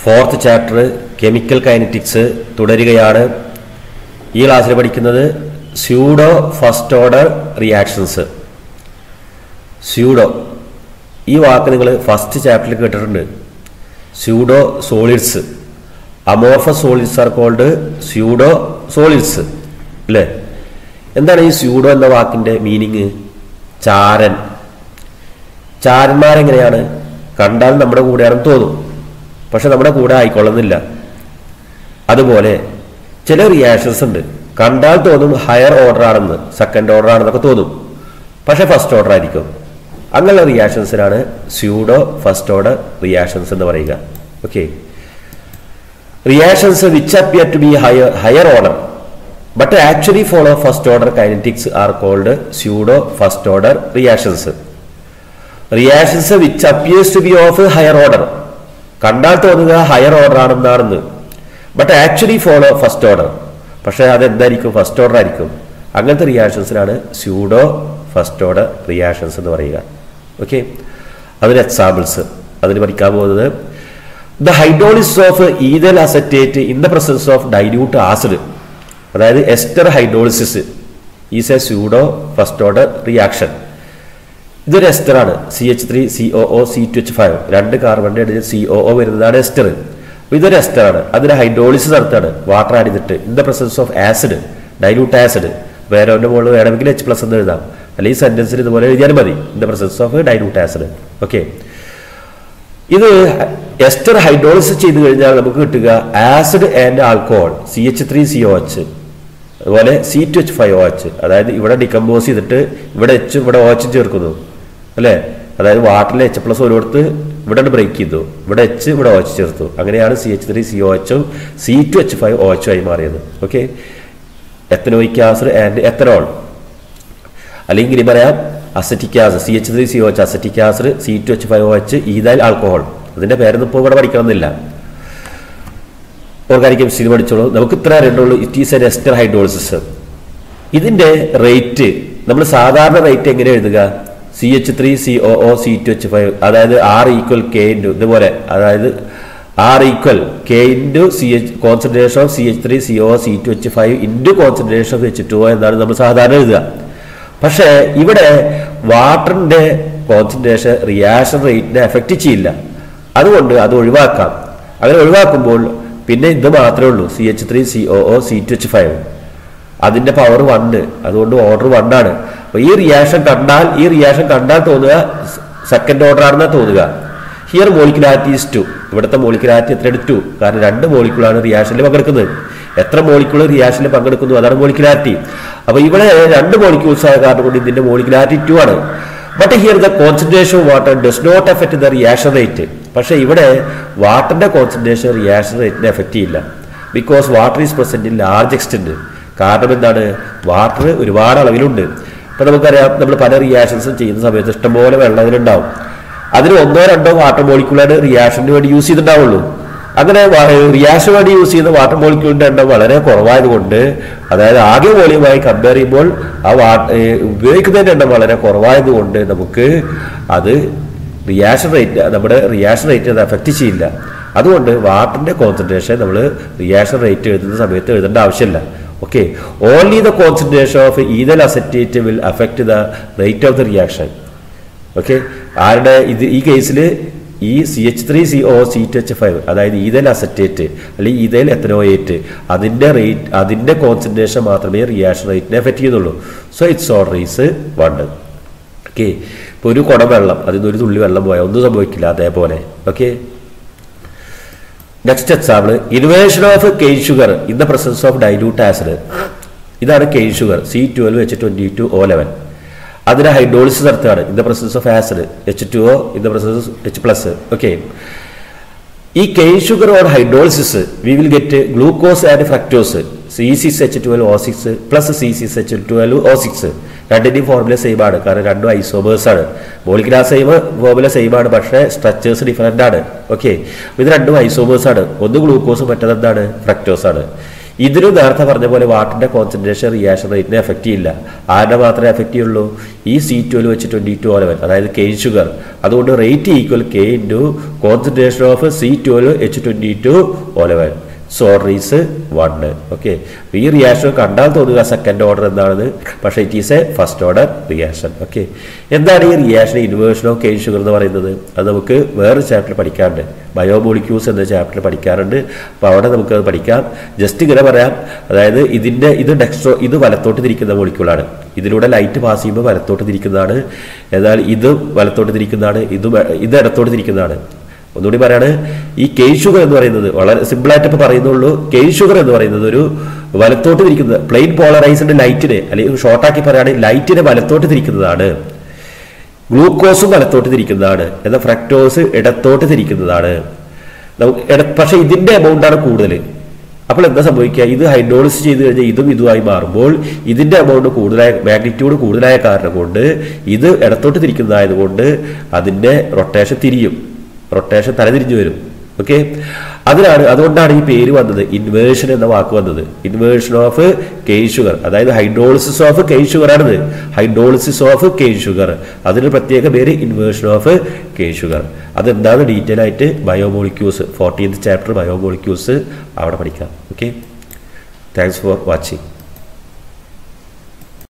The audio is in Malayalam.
ഫോർത്ത് ചാപ്റ്റർ കെമിക്കൽ കൈനറ്റിക്സ് തുടരുകയാണ് ഈ ക്ലാസ്സിൽ പഠിക്കുന്നത് pseudo first order reactions pseudo ഈ വാക്ക് നിങ്ങൾ ഫസ്റ്റ് ചാപ്റ്ററിൽ കേട്ടിട്ടുണ്ട് pseudo solids amorphous solids are called pseudo solids അല്ലേ എന്താണ് ഈ സ്യൂഡോ എന്ന വാക്കിന്റെ മീനിങ് ചാരൻ ചാരന്മാരെങ്ങനെയാണ് കണ്ടാൽ നമ്മുടെ കൂടെയാണെന്ന് തോന്നും പക്ഷെ നമ്മുടെ കൂടെ ആയിക്കൊള്ളുന്നില്ല അതുപോലെ ചില റിയാക്ഷൻസ് ഉണ്ട് കണ്ടാൽ തോന്നും ഹയർ ഓർഡർ ആണെന്ന് സെക്കൻഡ് ഓർഡർ ആണെന്നൊക്കെ തോന്നും പക്ഷെ ഫസ്റ്റ് ഓർഡർ ആയിരിക്കും അങ്ങനെയുള്ള റിയാക്ഷൻസിനാണ് സ്യൂഡോ ഫസ്റ്റ് ഓർഡർ റിയാക്ഷൻസ് എന്ന് പറയുക okay reactions which appear to be higher higher order but actually follow first order kinetics are called pseudo first order reactions reactions which appears to be of higher order കണ്ടാൽ തോന്നുക ഹയർ ഓർഡർ ആണെന്നാണെന്ന് but actually follow first order പക്ഷേ അതെന്തായിരിക്കും ഫസ്റ്റ് ഓർഡർ ആയിരിക്കും അങ്ങനത്തെ റിയാക്ഷൻസിനാണ് സ്യൂഡോ ഫസ്റ്റ് ഓർഡർ റിയാക്ഷൻസ് എന്ന് പറയുക ഓക്കെ അതിന് എക്സാമ്പിൾസ് അതിന് പഠിക്കാൻ പോകുന്നത് the hydrolysis of ethyl acetate in the presence of dilute acid അതായത് ester hydrolysis is a pseudo first order reaction ഇതൊരു എസ്റ്റർ ആണ് C H three C O O C two H five രണ്ട് കാർബണിന്റെ ഇടയിൽ സി ഒ ഒ വരുന്നതാണ് എസ്റ്റർ അപ്പൊ ഇതൊരു എസ്റ്റർ ആണ് അതിന് ഹൈഡ്രോളിസിസ് നടത്താണ് വാട്ടർ ആഡ് ചെയ്തിട്ട് in the presence of acid dilute acid വേറെന്റെ മുകളിൽ വേണമെങ്കിൽ എച്ച് പ്ലസ് എന്ന് എഴുതാം അല്ലെങ്കിൽ സെന്റൻസിൽ ഇതുപോലെ എഴുതിയാലും മതി in the presence of dilute acid okay ഇത് എസ്റ്റർ ഹൈഡ്രോളിസിസ് ചെയ്ത് കഴിഞ്ഞാൽ നമുക്ക് കിട്ടുക acid and alcohol C H three C O H അതുപോലെ C two H five O H അതായത് ഇവിടെ ഡിക്കമ്പോസ് ചെയ്തിട്ട് ഇവിടെ എച്ച് ഇവിടെ ഒ എച്ച് ചേർക്കുന്നു അല്ലേ അതായത് വാട്ടറിൽ എച്ച് പ്ലസ് ഒരിടത്ത് ഇവിടെ ബ്രേക്ക് ചെയ്തു ഇവിടെ എച്ച് ഇവിടെ ഒ എച്ച് ചേർത്തു അങ്ങനെയാണ് C H three C O എച്ചും C two H five O എച്ചും ആയി മാറിയത് okay ethanoic acid and ethanol അല്ലെങ്കിൽ ഇനി പറയാം acetic acid C H three C O H acetic acid C two H five O H ethyl alcohol അതിന്റെ പേരൊന്നും ഇപ്പോൾ ഇവിടെ പഠിക്കണമെന്നില്ല ഓർഗാനിക് കെമിസ്ട്രി പഠിച്ചോളൂ നമുക്ക് ഇത്ര അറിയേണ്ടുള്ളൂ it is an ester hydrolysis ഇതിന്റെ റേറ്റ് നമ്മൾ സാധാരണ റേറ്റ് എങ്ങനെ എഴുതുക C H three C O O C two H five അതായത് ആർ ഈക്വൽ കെ ഇൻറ്റു ഇതുപോലെ അതായത് R equal K into C H concentration of C H three C O C two H five into concentration of H two O എന്നാണ് നമ്മൾ സാധാരണ എഴുതുക പക്ഷേ ഇവിടെ വാട്ടറിന്റെ കോൺസെൻട്രേഷൻ റിയാക്ഷൻ റേറ്റിനെ എഫക്റ്റ് ചെയ്യില്ല അതുകൊണ്ട് അത് ഒഴിവാക്കാം അങ്ങനെ ഒഴിവാക്കുമ്പോൾ പിന്നെ ഇത് മാത്രമേ ഉള്ളൂ C H three C O O C two H five അതിന്റെ പവർ വണ്ണ് അതുകൊണ്ട് ഓർഡർ വണ്ണാണ് അപ്പൊ ഈ റിയാക്ഷൻ കണ്ടാൽ ഈ റിയാക്ഷൻ കണ്ടാൽ തോന്നുക സെക്കൻഡ് ഓർഡർ ആണെന്നാ തോന്നുക ഹിയർ മോളിക്കുലാരിറ്റി ഈസ് ടു ഇവിടുത്തെ മോളിക്കുലാരിറ്റി എത്ര ടു കാരണം രണ്ട് മോളിക്കുളാണ് റിയാക്ഷനിൽ പങ്കെടുക്കുന്നത് എത്ര മോളിക്കുൾ റിയാക്ഷനിൽ പങ്കെടുക്കുന്നു അതാണ് മോളിക്കുലാരിറ്റി അപ്പൊ ഇവിടെ രണ്ട് മോളിക്യൂൾസ് ആയ കാരണം കൊണ്ട് ഇതിന്റെ മോളിക്കുലാരിറ്റി ടു ആണ് but here the concentration of water does not effect the reaction rate പക്ഷേ ഇവിടെ വാട്ടറിന്റെ കോൺസെൻട്രേഷൻ റിയാക്ഷൻ റേറ്റിനെ എഫക്ട് ചെയ്യില്ല because water is present in large extent കാരണം എന്താണ് വാട്ടർ ഒരുപാട് അളവിലുണ്ട് ഇപ്പൊ നമുക്കറിയാം നമ്മൾ പല റിയാക്ഷൻസും ചെയ്യുന്ന സമയത്ത് ഇഷ്ടംപോലെ വെള്ളം അതിലുണ്ടാവും അതിന് ഒന്നോ രണ്ടോ വാട്ടർ മോളിക്യൂളാണ് റിയാക്ഷന് വേണ്ടി യൂസ് ചെയ്തിട്ടുണ്ടാവുള്ളൂ അങ്ങനെ റിയാക്ഷൻ വേണ്ടി യൂസ് ചെയ്യുന്ന വാട്ടർ മോളിക്യൂളിന്റെ എണ്ണം വളരെ കുറവായതുകൊണ്ട് അതായത് ആകെ വോളിയമായി കമ്പയർ ചെയ്യുമ്പോൾ ആ വാ ഉപയോഗിക്കുന്നതിന്റെ എണ്ണം വളരെ കുറവായതുകൊണ്ട് നമുക്ക് അത് റിയാക്ഷൻ റേറ്റ് നമ്മുടെ റിയാക്ഷൻ റേറ്റ് അത് എഫക്റ്റ് ചെയ്യില്ല അതുകൊണ്ട് വാട്ടറിന്റെ കോൺസെൻട്രേഷൻ നമ്മൾ റിയാക്ഷൻ റേറ്റ് എഴുതുന്ന സമയത്ത് എഴുതേണ്ട ആവശ്യമില്ല okay only the concentration of ethyl acetate will affect the rate of the reaction okay ആരുടെ ഇത് ഈ കേസിൽ ഈ C H three C O C two H five അതായത് ഈതൽ അസറ്റേറ്റ് അല്ലെങ്കിൽ ഈതൽ എത്തനോയേറ്റ് അതിന്റെ റേറ്റ് അതിന്റെ കോൺസെൻട്രേഷൻ മാത്രമേ റിയാക്ഷൻ റേറ്റിനെ എഫക്റ്റ് ചെയ്യുന്നുള്ളൂ so it's order is one okay ഇപ്പോൾ ഒരു കുടം വെള്ളം അതിൽ നിന്ന് ഒരു തുള്ളി വെള്ളം പോയാൽ ഒന്നും സംഭവിക്കില്ല അതേപോലെ okay next example inversion of cane sugar in the presence of dilute acid ഇതാണ് cane sugar C twelve H twenty two O eleven അതിന് ഹൈഡ്രോളിസിസ് നടത്തുകയാണ് in the presence of acid H two O in the presence H plus okay ഈ cane sugar or hydrolysis we will get glucose and fructose C six H twelve O six plus C six H twelve O six രണ്ടിന്റെയും ഫോർമുല സെയിം ആണ് കാരണം രണ്ടും ഐസോമേഴ്സ് ആണ് മോളിക്കുലാർ സെയിം ഫോർമുല സെയിം ആണ് പക്ഷേ സ്ട്രക്ചേഴ്സ് ഡിഫറെന്റ് ആണ് ഓക്കെ ഇത് രണ്ടും ഐസോമേഴ്സ് ആണ് ഒന്ന് ഗ്ലൂക്കോസ് മറ്റേതെന്താണ് ഫ്രക്ടോസ് ആണ് ഇതിന് നേരത്തെ പറഞ്ഞ പോലെ വാട്ടറിന്റെ കോൺസെൻട്രേഷൻ റിയാക്ഷൻ റേറ്റിനെ എഫക്റ്റ് ചെയ്യില്ല ആരുടെ മാത്രമേ എഫക്റ്റ് ചെയ്യുള്ളൂ ഈ സി ട്വൽവ് വെച്ച് ട്വന്റി ടു ഓലവൻ അതായത് കെയിൻ ഷുഗർ അതുകൊണ്ട് rate equal K into concentration of C twelve H twenty two eleven order is one okay ഈ റിയാക്ഷൻ കണ്ടാൽ തോന്നുക സെക്കൻഡ് ഓർഡർ എന്താണെന്ന് പക്ഷേ it is a first order reaction okay എന്താണ് ഈ reaction inversion of cane sugar എന്ന് പറയുന്നത് അത് നമുക്ക് വേറെ ചാപ്റ്റർ പഠിക്കാറുണ്ട് ബയോമോളിക്യൂൾസ് എന്ന ചാപ്റ്റർ പഠിക്കാറുണ്ട് അപ്പോൾ അവിടെ നമുക്ക് അത് പഠിക്കാം ജസ്റ്റ് ഇങ്ങനെ പറയാം അതായത് ഇതിൻ്റെ ഇത് ഡെക്സ്ട്രോ ഇത് വലത്തോട്ട് തിരിക്കുന്ന മോളിക്യൂളാണ് ഇതിലൂടെ ലൈറ്റ് പാസ് ചെയ്യുമ്പോൾ വലത്തോട്ട് തിരിക്കുന്നതാണ് എന്നാൽ ഇത് വലത്തോട്ട് തിരിക്കുന്നതാണ് ഇത് ഇത് ഇടത്തോട്ട് തിരിക്കുന്നതാണ് ഒന്നുകൂടി പറയാണ് ഈ കെയ് ഷുഗർ എന്ന് പറയുന്നത് വളരെ സിമ്പിളായിട്ട് ഇപ്പോൾ പറയുന്നുള്ളൂ കെയ് ഷുഗർ എന്ന് പറയുന്നത് ഒരു വലത്തോട്ട് തിരിക്കുന്നത് പ്ലെയിൻ പോളറൈസ്ഡ് ലൈറ്റിനെ അല്ലെങ്കിൽ ഷോർട്ടാക്കി പറയുകയാണെങ്കിൽ ലൈറ്റിനെ വലത്തോട്ട് തിരിക്കുന്നതാണ് ഗ്ലൂക്കോസും വലത്തോട്ട് തിരിക്കുന്നതാണ് എന്നാൽ ഫ്രക്ടോസ് ഇടത്തോട്ട് തിരിക്കുന്നതാണ് നമുക്ക് ഇട പക്ഷേ ഇതിന്റെ എമൗണ്ട് ആണ് കൂടുതൽ അപ്പോൾ എന്താ സംഭവിക്കുക ഇത് ഹൈഡ്രോളിസ് ചെയ്ത് കഴിഞ്ഞാൽ ഇതും ഇതുമായി മാറുമ്പോൾ ഇതിന്റെ എമൗണ്ട് കൂടുതലായ മാഗ്നിറ്റ്യൂഡ് കൂടുതലായ കാരണം കൊണ്ട് ഇത് ഇടത്തോട്ട് തിരിക്കുന്നതായതുകൊണ്ട് അതിന്റെ റൊട്ടേഷൻ തിരിയും റൊട്ടേഷൻ തലതിരിഞ്ഞു വരും ഓക്കെ അതിനാണ് അതുകൊണ്ടാണ് ഈ പേര് വന്നത് ഇൻവേർഷൻ എന്ന വാക്ക് വന്നത് ഇൻവേർഷൻ ഓഫ് കെയ് ഷുഗർ അതായത് ഹൈഡ്രോളിസിസ് ഓഫ് കെയ് ഷുഗർ ആണിത് ഹൈഡ്രോളിസിസ് ഓഫ് കെയ് ഷുഗർ അതിന് പ്രത്യേക പേര് ഇൻവേർഷൻ ഓഫ് കെയ് ഷുഗർ അതെന്താണ് ഡീറ്റെയിൽ ആയിട്ട് ബയോമോളിക്യൂസ് ഫോർട്ടീൻത് ചാപ്റ്റർ ബയോമോളിക്യൂസ് അവിടെ പഠിക്കാം ഓക്കെ താങ്ക്സ് ഫോർ വാച്ചിങ്